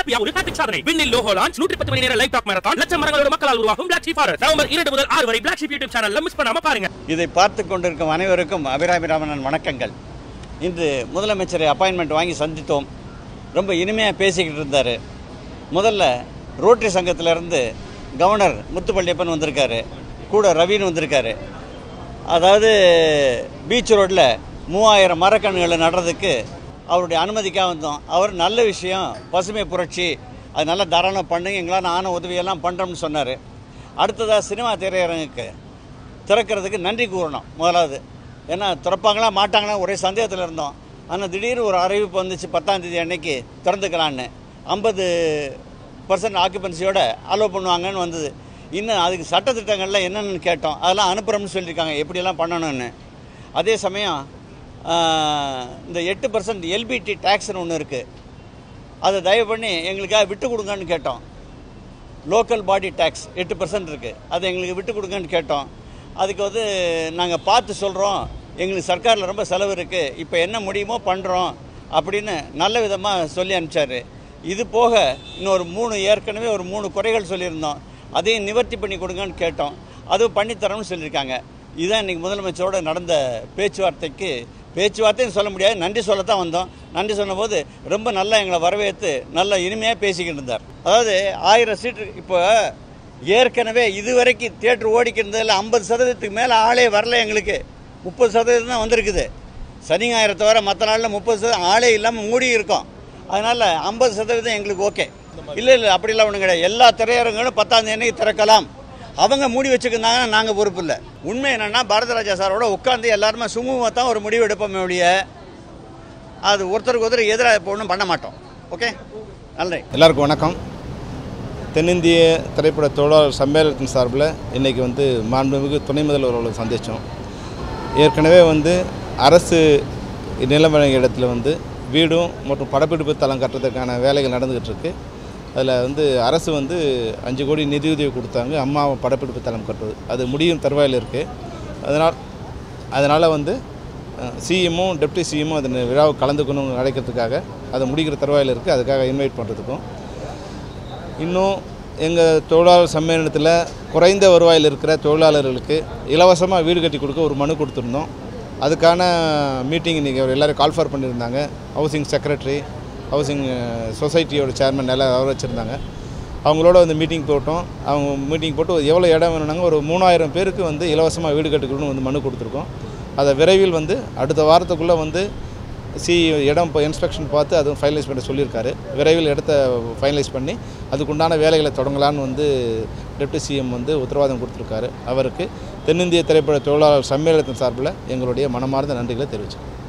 ஹாப்பியா ஒரு ஹாப்பிக் சாதனை விண்ணில் லோகோ லான்ச் நூற்றி பத்து மணி நேர லைவ் டாக் மேரத்தான் லட்சம் மரங்களோட மக்களால் உருவாகும் பிளாக் ஷீப் ஃபாரஸ்ட் நவம்பர் இரண்டு முதல் ஆறு வரை பிளாக் ஷீப் யூடியூப் சேனல்ல மிஸ் பண்ணாம பாருங்க இதை பார்த்து கொண்டிருக்கும் அனைவருக்கும் அபிராமிராமன் வணக்கங்கள் இன்று முதலமைச்சரை அப்பாயின்மெண்ட் வாங்கி சந்தித்தோம் ரொம்ப இனிமையாக பேசிக்கிட்டு இருந்தார் முதல்ல ரோட்டரி சங்கத்திலேருந்து கவர்னர் முத்துப்பள்ளியப்பன் வந்திருக்காரு கூட ரவின்னு வந்திருக்காரு அதாவது பீச் ரோட்டில் மூவாயிரம் மரக்கன்றுகளை நடுறதுக்கு அவருடைய அனுமதிக்காக வந்தோம் அவர் நல்ல விஷயம் பசுமை புரட்சி அது நல்லா தாராளம் பண்ணுங்க எங்களால் நானும் உதவியெல்லாம் பண்ணுறோம்னு சொன்னார் அடுத்ததாக சினிமா திரையரங்குக்கு திறக்கிறதுக்கு நன்றி கூறணும் முதலாவது ஏன்னா திறப்பாங்களா மாட்டாங்களா ஒரே சந்தேகத்தில் இருந்தோம் ஆனால் திடீர்னு ஒரு அறிவிப்பு வந்துச்சு பத்தாம் தேதி அன்னைக்கு திறந்துக்கலான்னு ஐம்பது பர்சன்ட் ஆக்குபென்சியோட அலோவ் பண்ணுவாங்கன்னு வந்தது இன்னும் அதுக்கு சட்டத்திட்டங்கள்லாம் என்னென்னு கேட்டோம் அதெல்லாம் அனுப்புகிறோம்னு சொல்லியிருக்காங்க எப்படியெல்லாம் பண்ணணும்னு அதே சமயம் ஆஹ், இந்த எட்டு பர்சன்ட் எல்பிடி டேக்ஸ்னு ஒன்று இருக்குது அதை தயவு பண்ணி எங்களுக்காக விட்டு கொடுங்கன்னு கேட்டோம் லோக்கல் பாடி டேக்ஸ் எட்டு பர்சன்ட் இருக்குது அதை எங்களுக்கு விட்டு கொடுங்கன்னு கேட்டோம் அதுக்கு வந்து நாங்கள் பார்த்து சொல்கிறோம் எங்களுக்கு சர்க்காரில் ரொம்ப செலவு இருக்குது இப்போ என்ன முடியுமோ பண்ணுறோம் அப்படின்னு நல்ல விதமாக சொல்லி அனுப்பிச்சாரு இது போக இன்னொரு மூணு ஏற்கனவே ஒரு மூணு குறைகள் சொல்லியிருந்தோம் அதையும் நிவர்த்தி பண்ணி கொடுங்கன்னு கேட்டோம் அதுவும் பண்ணித்தரோம்னு சொல்லியிருக்காங்க இதுதான் இன்றைக்கி முதலமைச்சரோட நடந்த பேச்சுவார்த்தைக்கு பேச்சுவார்த்தைன்னு சொல்ல முடியாது நன்றி சொல்லத்தான் வந்தோம் நன்றி சொன்னபோது ரொம்ப நல்லா எங்களை வரவேற்று நல்லா இனிமையாக பேசிக்கிட்டு இருந்தார் அதாவது ஆயிரம் சீட்டு இப்போ ஏற்கனவே இதுவரைக்கும் தியேட்டர் ஓடிக்கிருந்ததில் ஐம்பது சதவீதத்துக்கு மேலே ஆளே வரல எங்களுக்கு முப்பது சதவீதம் தான் வந்திருக்குது சனி ஞாயிறு தவிர மற்ற நாளில் முப்பது சதவீதம் ஆளே இல்லாமல் மூடி இருக்கோம் அதனால் ஐம்பது சதவீதம் எங்களுக்கு ஓகே இல்லை இல்லை அப்படிலாம் ஒன்றும் கிடையாது எல்லா திரையரங்களும் பத்தாம் தேதி அன்னைக்கு திறக்கலாம் அவங்க மூடி வச்சுக்கிருந்தாங்கன்னா நாங்கள் பொறுப்பு இல்லை உண்மை என்னென்னா பாரதராஜா சாரோட உட்காந்து எல்லாருமே சுமூகமாக தான் ஒரு முடிவு எடுப்போமே ஒழிய அது ஒருத்தருக்கு ஒருத்தர் எதிராக இப்போ ஒன்றும் பண்ண மாட்டோம் ஓகே நல்லது எல்லாருக்கும் வணக்கம் தென்னிந்திய திரைப்பட தொழிலாளர் சம்மேளனத்தின் சார்பில் இன்றைக்கி வந்து மாண்புமிகு துணை முதல்வர் அவர்களை சந்தித்தோம் ஏற்கனவே வந்து அரசு நிலம் வழங்கிய இடத்துல வந்து வீடும் மற்றும் படப்பிடிப்பு தளம் கட்டுறதுக்கான வேலைகள் நடந்துக்கிட்டு இருக்கு அதில் வந்து அரசு வந்து அஞ்சு கோடி நிதியுதவி கொடுத்தாங்க அம்மா படப்பிடிப்பு தளம் கட்டுறது அது முடியும் தருவாயில் இருக்குது அதனால் அதனால் வந்து சிஎம்மும் டெப்டி சிஎம்மும் அதன் விழாவை கலந்துக்கணும் அழைக்கிறதுக்காக அதை முடிக்கிற தருவாயில் இருக்குது அதுக்காக இன்வைட் பண்ணுறதுக்கும் இன்னும் எங்கள் தொழிலாளர் சம்மேளனத்தில் குறைந்த வருவாயில் இருக்கிற தொழிலாளர்களுக்கு இலவசமாக வீடு கட்டி கொடுக்க ஒரு மனு கொடுத்துருந்தோம் அதுக்கான மீட்டிங் இன்றைக்கி அவர் எல்லோரும் கால்ஃபர் பண்ணியிருந்தாங்க ஹவுசிங் செக்ரட்டரி ஹவுசிங் சொசைட்டியோட சேர்மன் எல்லாம் வர வச்சுருந்தாங்க அவங்களோட வந்து மீட்டிங் போட்டோம் அவங்க மீட்டிங் போட்டு எவ்வளோ இடம் வேணும்னாங்க ஒரு மூணாயிரம் பேருக்கு வந்து இலவசமாக வீடு கட்டிக்கணும்னு வந்து மனு கொடுத்துருக்கோம் அதை விரைவில் வந்து அடுத்த வாரத்துக்குள்ளே வந்து சி இடம் இப்போ இன்ஸ்பெக்ஷன் பார்த்து அதுவும் ஃபைனலைஸ் பண்ண சொல்லியிருக்காரு விரைவில் இடத்த ஃபைனலைஸ் பண்ணி அதுக்குண்டான வேலைகளை தொடங்கலான்னு வந்து டெப்டி சிஎம் வந்து உத்தரவாதம் கொடுத்துருக்காரு அவருக்கு தென்னிந்திய திரைப்பட தொழிலாளர் சம்மேளனத்தின் சார்பில் எங்களுடைய மனமார்ந்த நன்றிகளை தெரிவிச்சோம்